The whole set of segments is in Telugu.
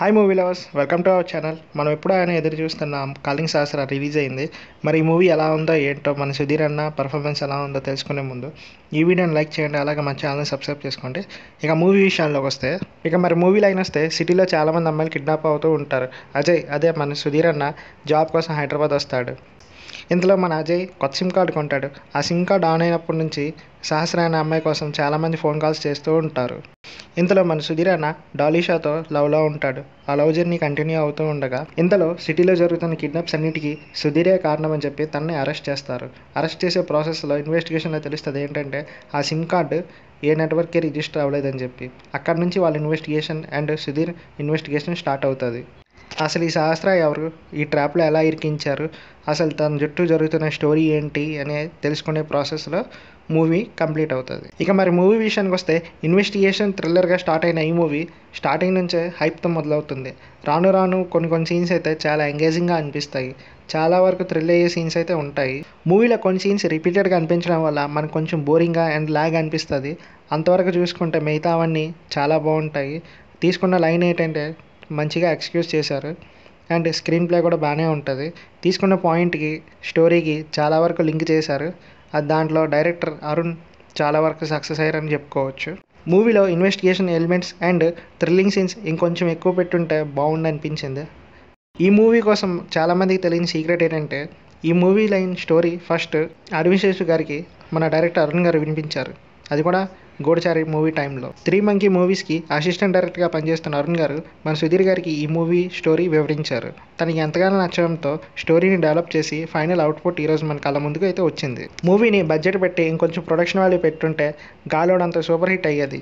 hi movie lovers welcome to our channel మనం ఎప్పుడు ఆయన ఎదురు చూస్తున్నాం కాలింగ్ శాస్త్ర రిలీజ్ అయింది మరి ఈ మూవీ ఎలా ఉందో ఏంటో మన సుధీర్ అన్న పర్ఫార్మెన్స్ ఎలా ఉందో తెలుసుకునే ముందు ఈ వీడియోని లైక్ చేయండి అలాగే మన ఛానల్ని సబ్స్క్రైబ్ చేసుకోండి ఇక మూవీ విషయాల్లోకి వస్తే ఇక మరి మూవీ లైన్ వస్తే సిటీలో చాలామంది అమ్మాయిలు కిడ్నాప్ అవుతూ ఉంటారు అజయ్ అదే మన సుధీర్ అన్న జాబ్ కోసం హైదరాబాద్ వస్తాడు ఇందులో మన అజయ్ కొత్త సిమ్ కార్డు కొంటాడు ఆ సిమ్ కార్డు ఆన్ అయినప్పటి నుంచి సహస్ర అనే అమ్మాయి కోసం చాలామంది ఫోన్ కాల్స్ చేస్తూ ఉంటారు ఇంతలో మన సుధీర్ అన్న డాలీషాతో లవ్లో ఉంటాడు ఆ లవ్ జర్నీ కంటిన్యూ అవుతూ ఉండగా ఇంతలో సిటీలో జరుగుతున్న కిడ్నాప్స్ అన్నిటికీ సుధీరే కారణం అని చెప్పి తనని అరెస్ట్ చేస్తారు అరెస్ట్ చేసే ప్రాసెస్లో ఇన్వెస్టిగేషన్లో తెలుస్తుంది ఏంటంటే ఆ సిమ్ కార్డు ఏ నెట్వర్క్కి రిజిస్టర్ అవ్వలేదని చెప్పి అక్కడ నుంచి వాళ్ళ investigation and Sudheer investigation start అవుతుంది అసలు ఈ సహస్ర ఎవరు ఈ ట్రాప్లో ఎలా ఇరికించారు అసలు తన చుట్టూ జరుగుతున్న స్టోరీ ఏంటి అనే తెలుసుకునే ప్రాసెస్లో మూవీ కంప్లీట్ అవుతుంది ఇక మరి మూవీ విషయానికి వస్తే ఇన్వెస్టిగేషన్ థ్రిల్లర్గా స్టార్ట్ అయిన ఈ మూవీ స్టార్టింగ్ నుంచే హైప్తో మొదలవుతుంది రాను రాను కొన్ని కొన్ని సీన్స్ అయితే చాలా ఎంగేజింగ్గా అనిపిస్తాయి చాలా వరకు థ్రిల్ అయ్యే సీన్స్ అయితే ఉంటాయి మూవీలో కొన్ని సీన్స్ రిపీటెడ్గా అనిపించడం వల్ల మనకు కొంచెం బోరింగ్గా అండ్ లాగ్ అనిపిస్తుంది అంతవరకు చూసుకుంటే మిగతావన్నీ చాలా బాగుంటాయి తీసుకున్న లైన్ ఏంటంటే మంచిగా ఎక్స్క్యూజ్ చేశారు అండ్ స్క్రీన్ ప్లే కూడా బాగానే ఉంటుంది తీసుకున్న పాయింట్కి స్టోరీకి చాలా వరకు లింక్ చేశారు అది దాంట్లో డైరెక్టర్ అరుణ్ చాలా వరకు సక్సెస్ అయ్యారని చెప్పుకోవచ్చు మూవీలో investigation elements and thrilling scenes ఇంకొంచెం ఎక్కువ పెట్టుంటే బాగుండు అనిపించింది ఈ మూవీ కోసం చాలామందికి తెలియని సీక్రెట్ ఏంటంటే ఈ movie line story first Aravisheshu గారికి మన డైరెక్టర్ అరుణ్ గారు వినిపించారు అది కూడా గోడచారి మూవీ టైంలో త్రీ మంకీ మూవీస్కి అసిస్టెంట్ డైరెక్టర్గా పనిచేస్తున్న అరుణ్ గారు మన సుధీర్ గారికి ఈ మూవీ స్టోరీ వివరించారు తనకి ఎంతగానో నచ్చడంతో స్టోరీని డెవలప్ చేసి ఫైనల్ అవుట్పుట్ ఈరోజు మన కళ్ళ ముందుకు అయితే వచ్చింది మూవీని బడ్జెట్ పెట్టి ఇంకొంచెం ప్రొడక్షన్ వాల్యూ పెట్టుంటే గాలోడంత సూపర్ హిట్ అయ్యేది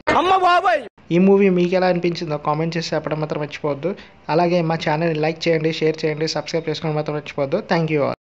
ఈ మూవీ మీకు ఎలా అనిపించిందో కామెంట్ చేసి చెప్పడం మాత్రం మర్చిపోవద్దు అలాగే మా ఛానల్ని లైక్ చేయండి షేర్ చేయండి సబ్స్క్రైబ్ చేసుకోవడం మాత్రం మర్చిపోవద్దు థ్యాంక్ యూ ఆల్